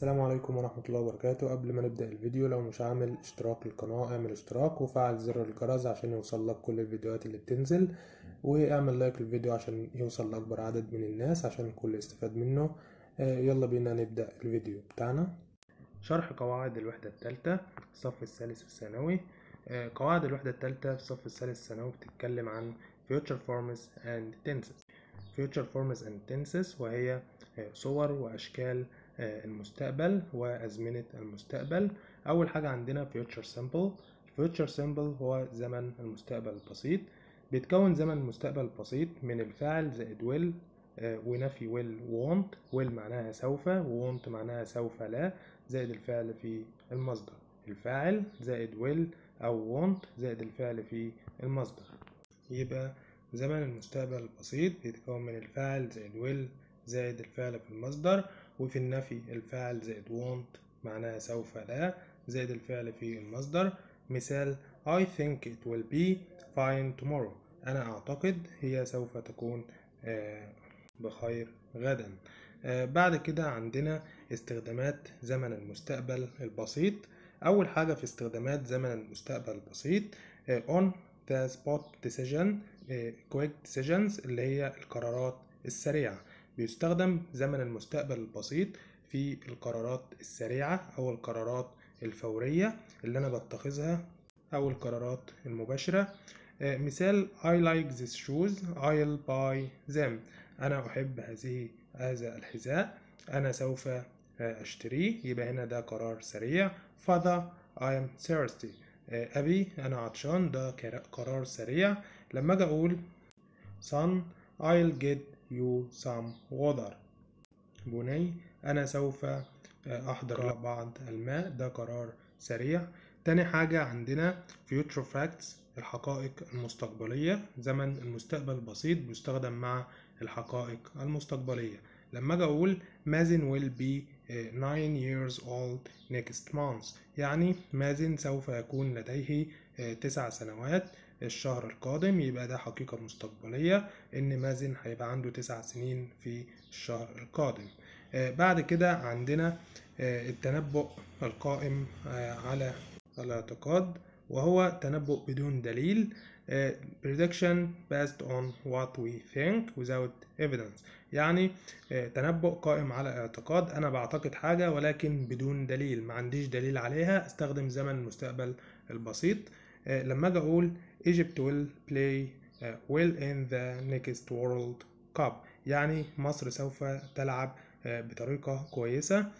السلام عليكم ورحمة الله وبركاته قبل ما نبدأ الفيديو لو مش عامل اشتراك للقناة اعمل اشتراك وفعل زر الجرس عشان يوصل لك كل الفيديوهات اللي بتنزل واعمل لايك للفيديو عشان يوصل لأكبر عدد من الناس عشان الكل يستفاد منه آه، يلا بينا نبدأ الفيديو بتاعنا شرح قواعد الوحدة الثالثة الصف الثالث الثانوي آه، قواعد الوحدة الثالثة في الصف الثالث الثانوي بتتكلم عن future forms and tenses future forms and tenses وهي آه، صور وأشكال آه، المستقبل وأزمنة المستقبل أول حاجة عندنا future simple future simple هو زمن المستقبل البسيط بيتكون زمن المستقبل البسيط من الفاعل زائد will آه، ونفي will won't will معناها سوف و won't معناها سوف لا زائد الفعل في المصدر الفاعل زائد will أو won't زائد الفعل في المصدر يبقى زمن المستقبل البسيط بيتكون من الفاعل زائد will زائد الفعل في المصدر وفي النفي الفاعل زائد won't معناها سوف لا زائد الفعل في المصدر مثال I think it will be fine tomorrow أنا أعتقد هي سوف تكون آه، بخير غدا آه، بعد كده عندنا استخدامات زمن المستقبل البسيط أول حاجة في استخدامات زمن المستقبل البسيط آه، on the spot decision آه، quick decisions اللي هي القرارات السريعة بيستخدم زمن المستقبل البسيط في القرارات السريعة أو القرارات الفورية اللي أنا بتخذها أو القرارات المباشرة آه، مثال I like these shoes I'll buy them أنا أحب هذه هذا الحذاء أنا سوف آه، أشتريه يبقى هنا ده قرار سريع Father I am thirsty آه، أبي أنا عطشان ده كرا- قرار سريع لما أجي أقول son I'll get you some water بني أنا سوف آه، أحضر بعض الماء ده قرار سريع تاني حاجة عندنا future facts الحقائق المستقبلية زمن المستقبل البسيط بيستخدم مع الحقائق المستقبلية لما أجي أقول مازن will be آه، 9 years old next month يعني مازن سوف يكون لديه آه، تسع سنوات الشهر القادم يبقى ده حقيقة مستقبلية إن مازن هيبقى عنده تسع سنين في الشهر القادم آه، بعد كده عندنا آه، التنبؤ القائم آه، على الاعتقاد وهو تنبؤ بدون دليل آه، prediction based on what we think without evidence يعني آه، تنبؤ قائم على اعتقاد أنا بعتقد حاجة ولكن بدون دليل ما عنديش دليل عليها استخدم زمن المستقبل البسيط آه، لما أجي أقول Egypt will play آه، well in the next World Cup يعني مصر سوف تلعب آه، بطريقة كويسة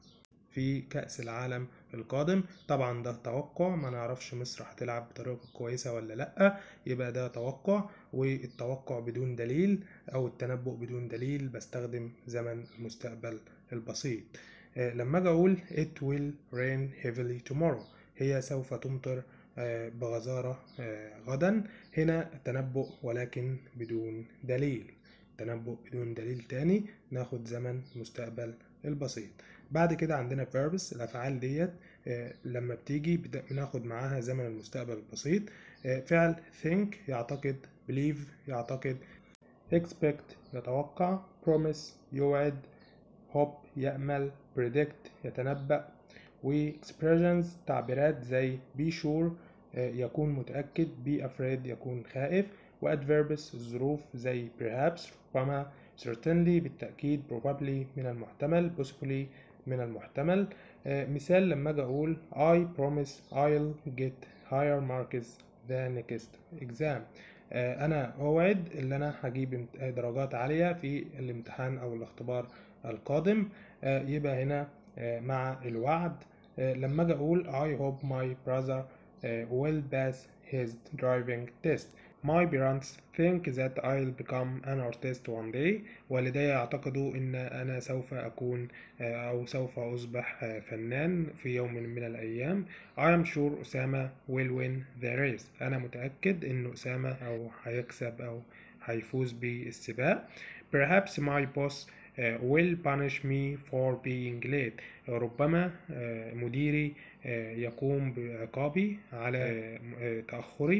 في كأس العالم القادم طبعا ده توقع ما نعرفش مصر هتلعب بطريقة كويسة ولا لأ يبقى ده توقع والتوقع بدون دليل أو التنبؤ بدون دليل بستخدم زمن المستقبل البسيط آه، لما أجي أقول it will rain heavily tomorrow هي سوف تمطر آه، بغزارة آه، غدا هنا تنبؤ ولكن بدون دليل تنبؤ بدون دليل تاني ناخد زمن مستقبل البسيط بعد كده عندنا verbs الأفعال ديت آه، لما بتيجي بت- بناخد معاها زمن المستقبل البسيط آه، فعل think يعتقد believe يعتقد expect يتوقع promise يوعد hope يأمل predict يتنبأ و expressions تعبيرات زي be sure آه، يكون متأكد be afraid يكون خائف و adverbs الظروف زي perhaps ربما certainly بالتأكيد probably من المحتمل possibly من المحتمل آه، مثال لما أجي أقول I promise I'll get higher marks the next exam آه، أنا أوعد إن أنا هجيب امت- درجات عالية في الامتحان أو الاختبار القادم آه، يبقى هنا آه، مع الوعد آه، لما أجي أقول I hope my brother آه، will pass his driving test My parents think that I'll become an artist one day والدي يعتقدوا أن أنا سوف أكون آه، أو سوف أصبح آه، فنان في يوم من الأيام I am sure أسامة will win the race أنا متأكد أن أسامة أو هيكسب أو هيفوز بالسباق Perhaps my boss آه، will punish me for being late ربما آه، مديري آه، يقوم بعقابي على آه، آه، تأخري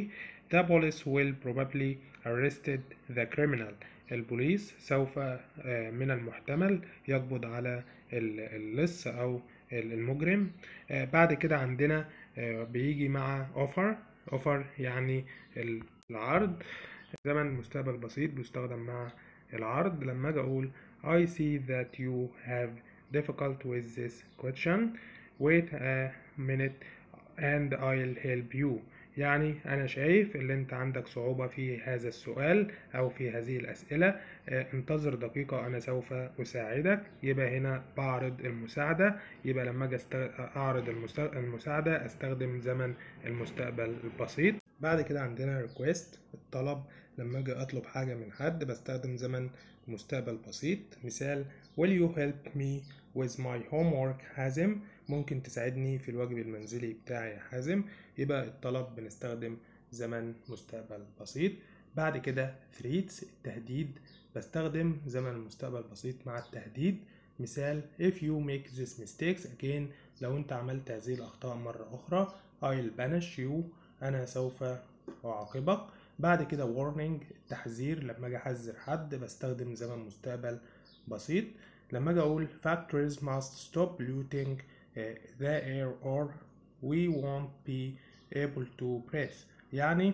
The police will probably arrested the criminal. البوليس سوف من المحتمل يقبض على اللص أو المجرم بعد كده عندنا بيجي مع offer offer يعني العرض زمن مستقبل بسيط بيستخدم مع العرض لما اجي اقول I see that you have difficult with this question wait a minute and I'll help you يعني أنا شايف اللي أنت عندك صعوبة في هذا السؤال أو في هذه الأسئلة انتظر دقيقة أنا سوف أساعدك يبقى هنا بعرض المساعدة يبقى لما أجي أعرض المساعدة أستخدم زمن المستقبل البسيط بعد كده عندنا request الطلب لما أجي أطلب حاجة من حد بستخدم زمن مستقبل بسيط مثال will you help me with my homework حازم ممكن تساعدني في الواجب المنزلي بتاعي يا حازم يبقى الطلب بنستخدم زمن مستقبل بسيط بعد كده threats التهديد بستخدم زمن مستقبل بسيط مع التهديد مثال if you make this mistakes again لو انت عملت هذه الأخطاء مرة أخرى I'll punish you أنا سوف أعاقبك بعد كده warning التحذير لما أجي أحذر حد بستخدم زمن مستقبل بسيط لما أجي أقول factories must stop polluting the air or we won't be able to breathe يعني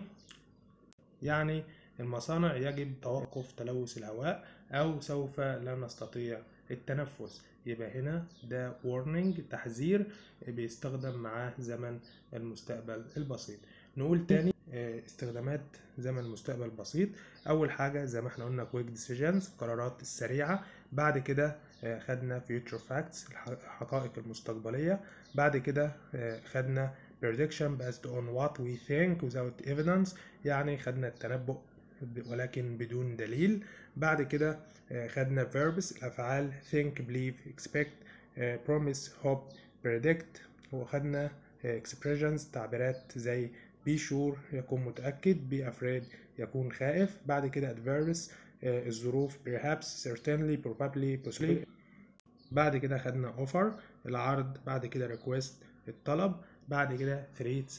يعني المصانع يجب توقف تلوث الهواء أو سوف لا نستطيع التنفس يبقى هنا ده warning تحذير بيستخدم معاه زمن المستقبل البسيط نقول تاني استخدامات زمن المستقبل بسيط أول حاجة زي ما احنا قلنا quick decisions القرارات السريعة بعد كده خدنا future facts الحقائق المستقبلية بعد كده خدنا prediction based on what we think without evidence يعني خدنا التنبؤ ولكن بدون دليل بعد كده خدنا verbs الأفعال think believe expect promise hope predict وخدنا expressions تعبيرات زي be sure يكون متأكد be afraid يكون خائف بعد كده adverbs الظروف perhaps certainly probably possibly بعد كده خدنا offer العرض بعد كده request الطلب بعد كده threats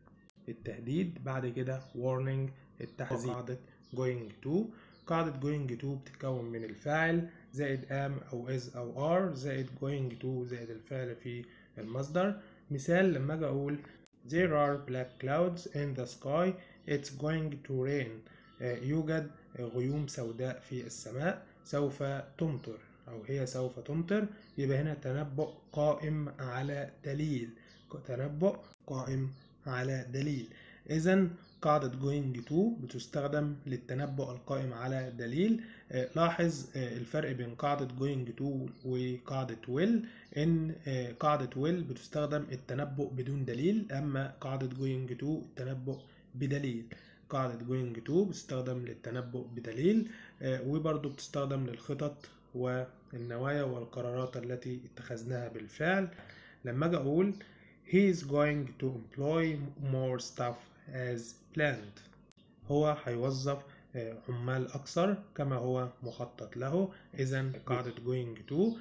التهديد بعد كده warning التحذير قاعدة going to قاعدة going to بتتكون من الفاعل زائد am أو is أو are زائد going to زائد الفعل في المصدر مثال لما أجي أقول There are black clouds in the sky it's going to rain يوجد غيوم سوداء في السماء سوف تمطر أو هي سوف تمطر يبقى هنا تنبؤ قائم على دليل تنبؤ قائم على دليل إذا قاعدة going to بتستخدم للتنبؤ القائم على دليل لاحظ الفرق بين قاعدة going to وقاعدة will إن قاعدة will بتستخدم التنبؤ بدون دليل أما قاعدة going to التنبؤ بدليل قاعدة going to بتستخدم للتنبؤ بدليل وبرضه بتستخدم للخطط والنوايا والقرارات التي اتخذناها بالفعل لما أجي أقول he is going to employ more staff as planned هو هيوظف عمال أكثر كما هو مخطط له إذا قاعدة going to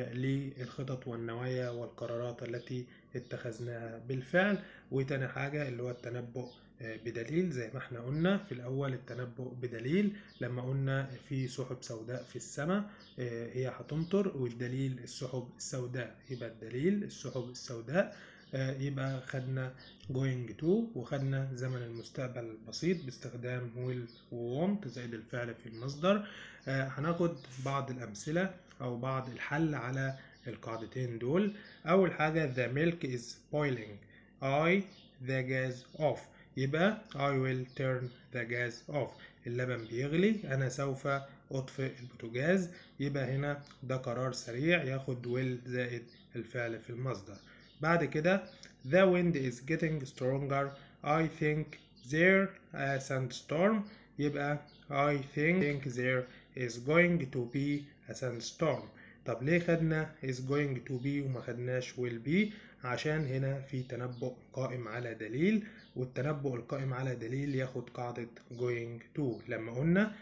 للخطط والنوايا والقرارات التي اتخذناها بالفعل وتاني حاجة اللي هو التنبؤ بدليل زي ما احنا قلنا في الأول التنبؤ بدليل لما قلنا في سحب سوداء في السماء هي هتمطر والدليل السحب السوداء يبقى الدليل السحب السوداء يبقى خدنا going to وخدنا زمن المستقبل البسيط باستخدام will و want زائد الفعل في المصدر هناخد بعض الأمثلة أو بعض الحل على القاعدتين دول أول حاجة the milk is boiling I the gas off يبقى I will turn the gas off اللبن بيغلي أنا سوف أطفئ البوتاجاز يبقى هنا ده قرار سريع ياخد will زائد الفعل في المصدر بعد كده the wind is getting stronger I think there a sandstorm يبقى I think there is going to be a sandstorm طب ليه خدنا is going to be وما خدناش will be عشان هنا في تنبؤ قائم على دليل والتنبؤ القائم على دليل ياخد قاعدة going to لما قلنا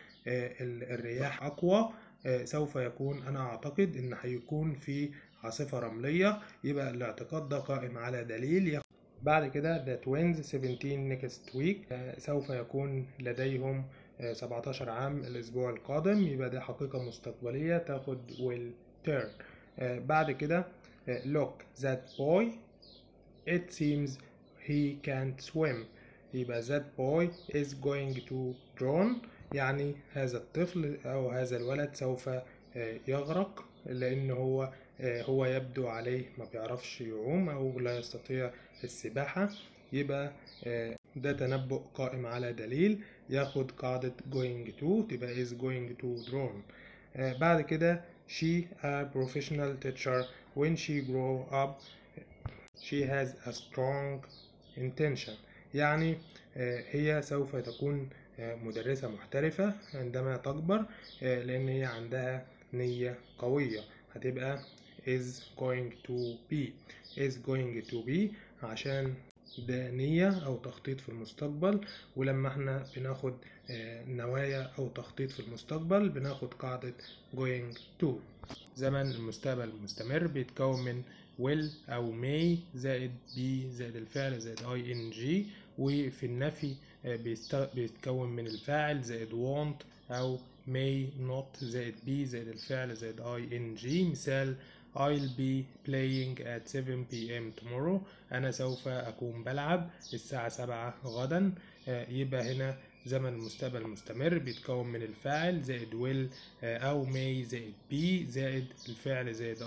الرياح أقوى سوف يكون أنا أعتقد إن هيكون في عاصفة رملية يبقى الاعتقاد ده قائم على دليل بعد كده the twins 17 next week آه، سوف يكون لديهم آه، 17 عام الأسبوع القادم يبقى ده حقيقة مستقبلية تاخد will turn آه، بعد كده آه، look that boy it seems he can't swim يبقى that boy is going to drown يعني هذا الطفل أو هذا الولد سوف آه، يغرق لأن هو آه، هو يبدو عليه ما بيعرفش يعوم أو لا يستطيع السباحة يبقى آه، ده تنبؤ قائم على دليل ياخد قاعدة going to تبقى is going to drown آه، بعد كده she a professional teacher when she grow up she has a strong intention يعني آه، هي سوف تكون آه، مدرسة محترفة عندما تكبر آه، لأن هي عندها نية قوية هتبقى is going to be is going to be عشان ده نية أو تخطيط في المستقبل ولما احنا بناخد آه، نوايا أو تخطيط في المستقبل بناخد قاعدة going to زمن المستقبل المستمر بيتكون من will أو may زائد be زائد الفعل زائد ing وفي النفي آه، بيست- بيتكون من الفاعل زائد want أو may not زائد be زائد الفعل زائد ing مثال I'll be playing at 7 p.m. tomorrow أنا سوف أكون بلعب الساعة 7 غدا آه، يبقى هنا زمن المستقبل المستمر بيتكون من الفاعل زائد will آه، أو may زائد be زائد الفعل زائد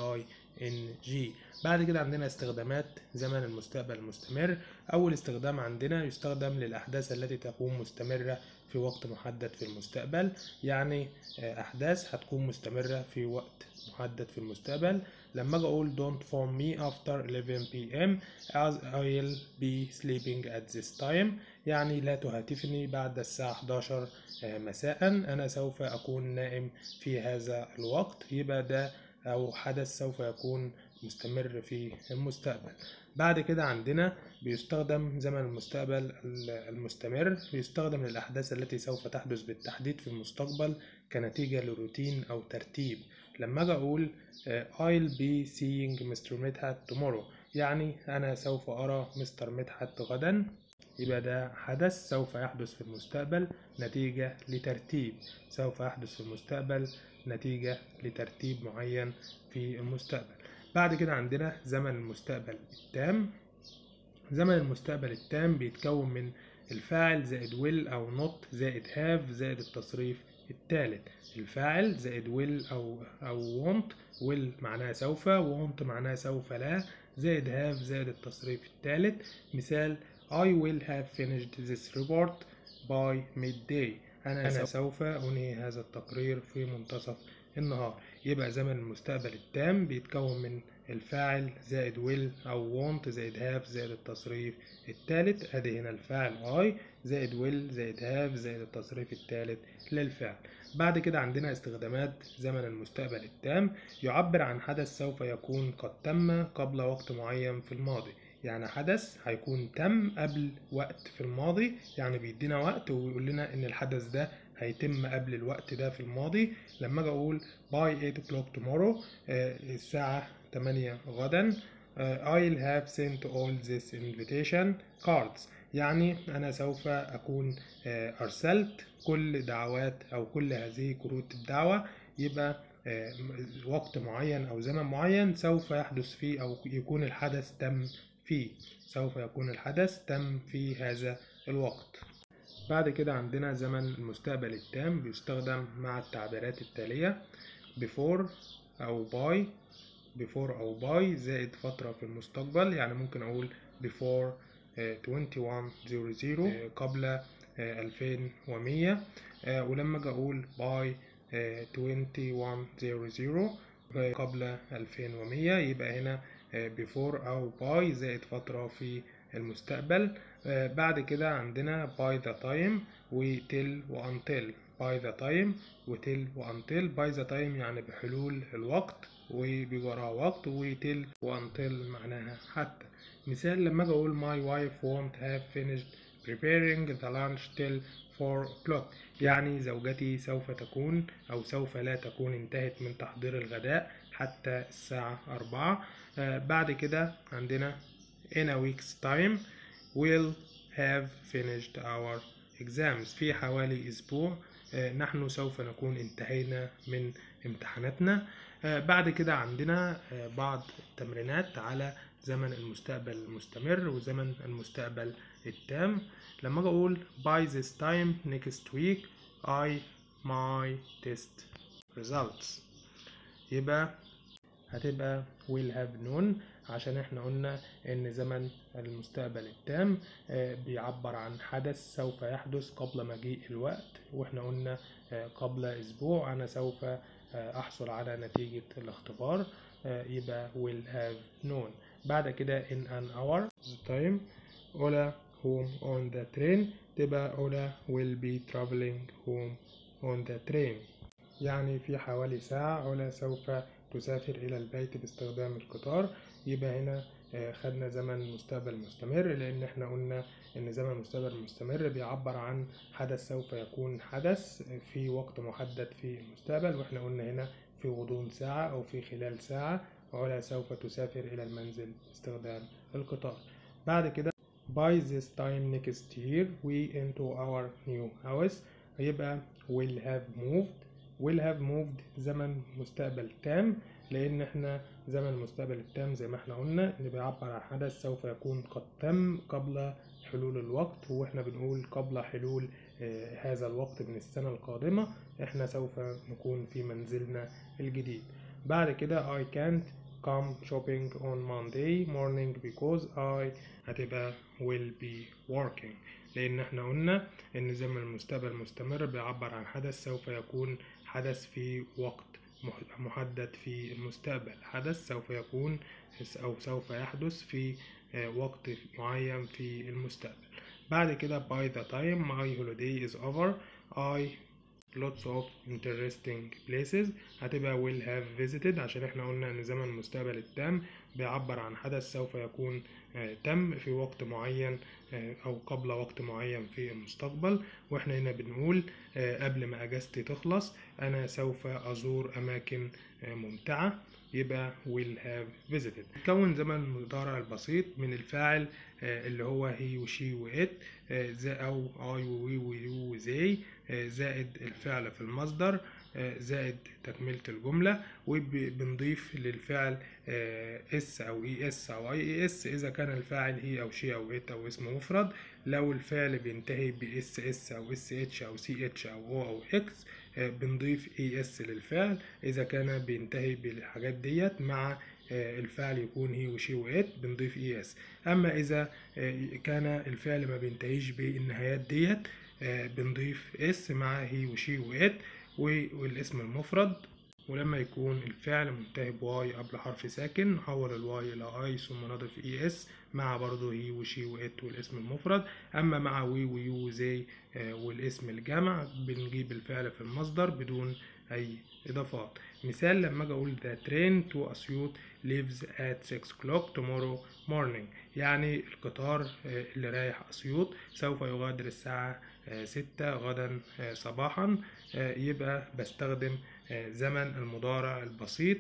ing بعد كده عندنا استخدامات زمن المستقبل المستمر أول استخدام عندنا يستخدم للأحداث التي تكون مستمرة في وقت محدد في المستقبل يعني آه، أحداث هتكون مستمرة في وقت محدد في المستقبل لما أجي أقول don't phone me after 11 p.m. as I'll be sleeping at this time يعني لا تهاتفني بعد الساعة 11 آه، مساء أنا سوف أكون نائم في هذا الوقت يبقى ده أو حدث سوف يكون مستمر في المستقبل بعد كده عندنا بيستخدم زمن المستقبل المستمر بيستخدم للأحداث التي سوف تحدث بالتحديد في المستقبل كنتيجة لروتين أو ترتيب لما أجي أقول آه، I'll be seeing Mr. مدحت tomorrow يعني أنا سوف أرى مستر مدحت غدا يبقى ده حدث سوف يحدث في المستقبل نتيجة لترتيب سوف يحدث في المستقبل نتيجة لترتيب معين في المستقبل بعد كده عندنا زمن المستقبل التام زمن المستقبل التام بيتكون من الفاعل زائد will أو not زائد have زائد التصريف الثالث الفاعل زائد will أو أو want will معناها سوف want معناها سوف لا زائد have زائد التصريف الثالث مثال I will have finished this report by midday أنا, أنا سوف أنهي هذا التقرير في منتصف النهار يبقى زمن المستقبل التام بيتكون من الفاعل زائد will أو want زائد have زائد التصريف الثالث أدي هنا الفاعل I زائد will زائد have زائد التصريف الثالث للفعل بعد كده عندنا استخدامات زمن المستقبل التام يعبر عن حدث سوف يكون قد تم قبل وقت معين في الماضي يعني حدث هيكون تم قبل وقت في الماضي يعني بيدينا وقت ويقول لنا ان الحدث ده هيتم قبل الوقت ده في الماضي لما اجي اقول by 8 o'clock tomorrow آه، الساعة 8 غدا آه، I'll have sent all this invitation cards يعني أنا سوف أكون آه، أرسلت كل دعوات أو كل هذه كروت الدعوة يبقى آه، م- وقت معين أو زمن معين سوف يحدث فيه أو يكون الحدث تم فيه سوف يكون الحدث تم في هذا الوقت بعد كده عندنا زمن المستقبل التام بيستخدم مع التعبيرات التالية before أو by before أو by زائد فترة في المستقبل يعني ممكن أقول before آه، 2100 آه، قبل آه، 2100 آه، ولما أجي أقول by آه، 2100 آه، قبل 2100 يبقى هنا آه، before أو by زائد فترة في المستقبل آه، بعد كده عندنا by the time و till و until by the time و till و until by the time يعني بحلول الوقت وبجراء وقت و till و until معناها حتى مثال لما اجي اقول my wife won't have finished preparing the lunch till 4 o'clock يعني زوجتي سوف تكون أو سوف لا تكون انتهت من تحضير الغداء حتى الساعة 4 آه بعد كده عندنا in a week's time we'll have finished our exams في حوالي أسبوع نحن سوف نكون انتهينا من امتحاناتنا بعد كده عندنا بعض التمرينات على زمن المستقبل المستمر وزمن المستقبل التام لما اجي اقول by this time next week I my test results يبقى هتبقى will have known عشان احنا قلنا ان زمن المستقبل التام بيعبر عن حدث سوف يحدث قبل مجيء الوقت واحنا قلنا قبل اسبوع انا سوف احصل على نتيجة الاختبار يبقى will have known بعد كده in an hour time Ola home on the train تبقى Ola will be traveling home on the train يعني في حوالي ساعة علا سوف تسافر إلى البيت باستخدام القطار يبقى هنا خدنا زمن مستقبل مستمر لأن احنا قلنا إن زمن مستقبل مستمر بيعبر عن حدث سوف يكون حدث في وقت محدد في المستقبل واحنا قلنا هنا في غضون ساعة أو في خلال ساعة علا سوف تسافر إلى المنزل باستخدام القطار بعد كده by this time next year we into our new house هيبقى will have moved will have moved زمن مستقبل تام لان احنا زمن المستقبل التام زي ما احنا قلنا اللي بيعبر عن حدث سوف يكون قد تم قبل حلول الوقت واحنا بنقول قبل حلول آه هذا الوقت من السنة القادمة احنا سوف نكون في منزلنا الجديد بعد كده I can't come shopping on Monday morning because I هتبقى will be working لان احنا قلنا ان زمن المستقبل مستمر بيعبر عن حدث سوف يكون حدث في وقت محدد في المستقبل حدث سوف يكون أو سوف يحدث في وقت معين في المستقبل بعد كده by the time my holiday is over I lots of interesting places هتبقى will have visited عشان احنا قلنا ان زمن المستقبل التام بيعبر عن حدث سوف يكون تم في وقت معين او قبل وقت معين في المستقبل واحنا هنا بنقول قبل ما اجازتي تخلص انا سوف ازور اماكن ممتعة يبقى will have visited كون زمن المضارع البسيط من الفاعل اللي هو he وشي وات او I ووي ويو وزي زائد الفعل في المصدر زائد تكملة الجملة وبنضيف للفعل اس او اي اس او اي اي اس اذا كان الفاعل هي او شي او ات او اسم مفرد لو الفعل بينتهي باس اس او اس اتش او سي اتش او او او اكس بنضيف اي اس للفعل اذا كان بينتهي بالحاجات ديت مع الفعل يكون هي وشي وات بنضيف اي اس اما اذا كان الفعل ما بينتهيش بالنهايات ديت بنضيف اس مع هي وشي وات والاسم المفرد ولما يكون الفعل منتهي بواي قبل حرف ساكن نحول الواي الى اي ثم نضيف اي اس مع برضه هي وشي وات والاسم المفرد اما مع وي ويو وزي والاسم الجمع بنجيب الفعل في المصدر بدون اي اضافات مثال لما اجي اقول the train to اسيوط leaves at 6 o'clock tomorrow morning يعني القطار اللي رايح اسيوط سوف يغادر الساعة 6 غدا صباحا يبقى بستخدم زمن المضارع البسيط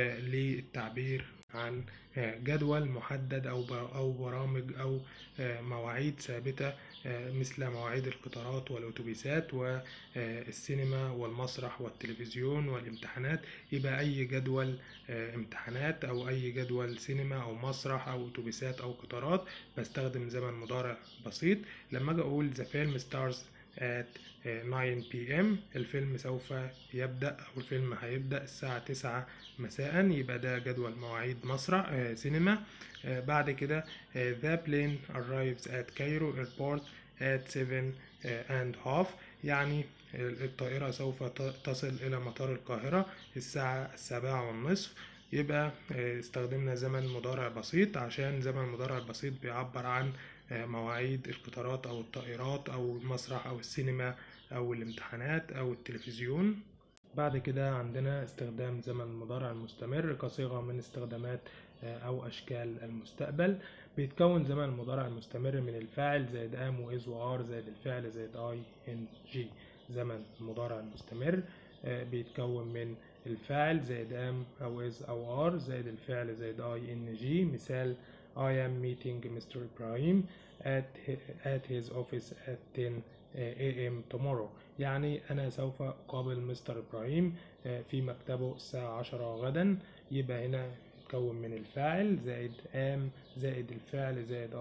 للتعبير عن جدول محدد او او برامج او مواعيد ثابته مثل مواعيد القطارات والاتوبيسات والسينما والمسرح والتلفزيون والامتحانات يبقى اي جدول امتحانات او اي جدول سينما او مسرح او اتوبيسات او قطارات بستخدم زمن مضارع بسيط لما اجي اقول the film starts at 9 p.m. الفيلم سوف يبدأ أو الفيلم هيبدأ الساعة 9 مساء يبقى ده جدول مواعيد مسرح آه سينما آه بعد كده آه the plane arrives at Cairo airport at 7 and half يعني الطائرة سوف تصل إلى مطار القاهرة الساعة السابعة والنصف يبقى استخدمنا زمن مضارع بسيط عشان زمن المضارع البسيط بيعبر عن مواعيد القطارات أو الطائرات أو المسرح أو السينما أو الامتحانات أو التلفزيون بعد كده عندنا استخدام زمن المضارع المستمر كصيغة من استخدامات أو أشكال المستقبل بيتكون زمن المضارع المستمر من الفاعل زائد am وإز وآر زائد الفعل زائد I N G زمن المضارع المستمر بيتكون من الفاعل زائد am أو is أو are زائد الفعل زائد I N G مثال I am meeting Mr. Ibrahim at at his office at 10 a.m. tomorrow يعني أنا سوف أقابل مستر إبراهيم في مكتبه الساعة 10 غدا يبقى هنا يتكون من الفاعل زائد am زائد الفعل زائد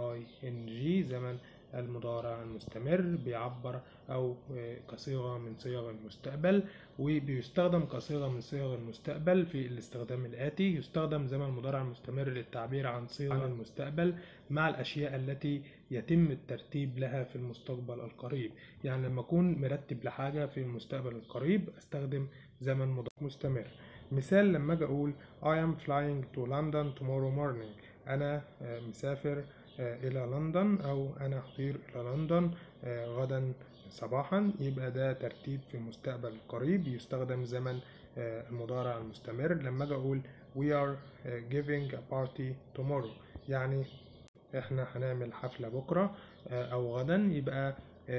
ing زمن المضارع المستمر بيعبر أو كصيغة من صيغ المستقبل وبيستخدم كصيغة من صيغ المستقبل في الاستخدام الآتي يستخدم زمن المضارع المستمر للتعبير عن صيغة المستقبل مع الأشياء التي يتم الترتيب لها في المستقبل القريب يعني لما أكون مرتب لحاجة في المستقبل القريب أستخدم زمن مضارع مستمر مثال لما أجي أقول I am flying to London tomorrow morning أنا مسافر إلى لندن أو أنا أطير إلى لندن غدا صباحا يبقى ده ترتيب في المستقبل القريب يستخدم زمن المضارع المستمر لما أجي أقول we are giving a party tomorrow يعني إحنا هنعمل حفلة بكرة أو غدا يبقى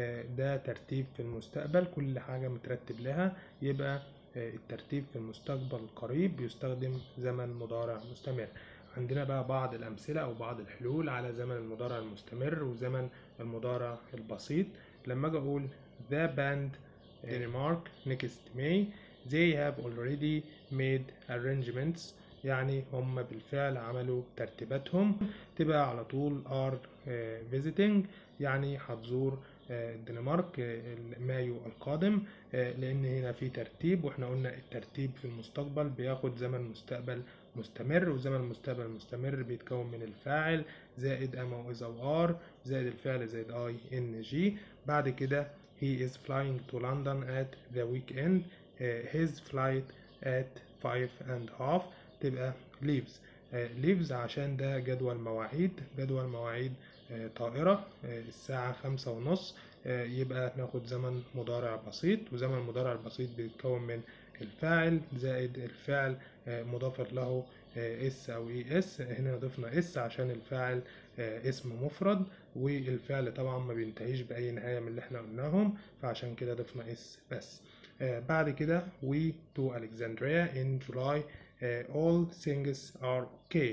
ده ترتيب في المستقبل كل حاجة مترتب لها يبقى الترتيب في المستقبل القريب بيستخدم زمن مضارع مستمر عندنا بقى بعض الأمثلة أو بعض الحلول على زمن المضارع المستمر وزمن المضارع البسيط لما أجي أقول the band Denmark next May they have already made arrangements يعني هم بالفعل عملوا ترتيباتهم تبقى على طول are visiting يعني هتزور الدنمارك مايو القادم لان هنا في ترتيب واحنا قلنا الترتيب في المستقبل بياخد زمن مستقبل مستمر وزمن المستقبل المستمر بيتكون من الفاعل زائد ام او از او ار زائد الفعل زائد اي ان جي بعد كده he is flying to London at the weekend his flight at five and half تبقى leaves leaves عشان ده جدول مواعيد جدول مواعيد طائرة الساعة خمسة ونص يبقى ناخد زمن مضارع بسيط وزمن المضارع البسيط بيتكون من الفاعل زائد الفعل مضاف له اس او اي اس هنا ضفنا اس عشان الفاعل اسم مفرد والفعل طبعا ما بينتهيش باي نهايه من اللي احنا قلناهم فعشان كده ضفنا اس بس بعد كده we to Alexandria in July all things are okay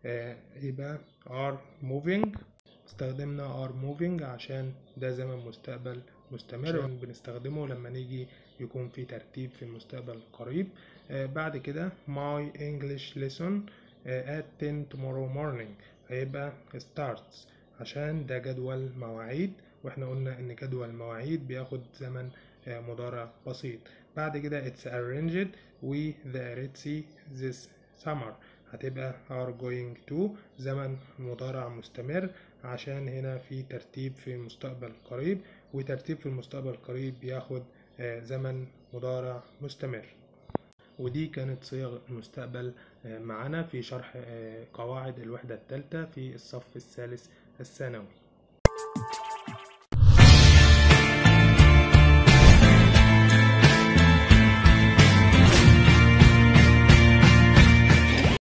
يبقى are moving استخدمنا are moving عشان ده زمن مستقبل مستمر بنستخدمه لما نيجي يكون في ترتيب في المستقبل القريب آه بعد كده my English lesson آه at 10 tomorrow morning هيبقى starts عشان ده جدول مواعيد واحنا قلنا ان جدول المواعيد بياخد زمن آه مضارع بسيط بعد كده it's arranged with the Red Sea this summer هتبقى are going to زمن مضارع مستمر عشان هنا في ترتيب في المستقبل القريب وترتيب في المستقبل القريب بياخد زمن مضارع مستمر ودي كانت صيغ المستقبل معنا في شرح قواعد الوحدة الثالثة في الصف الثالث الثانوي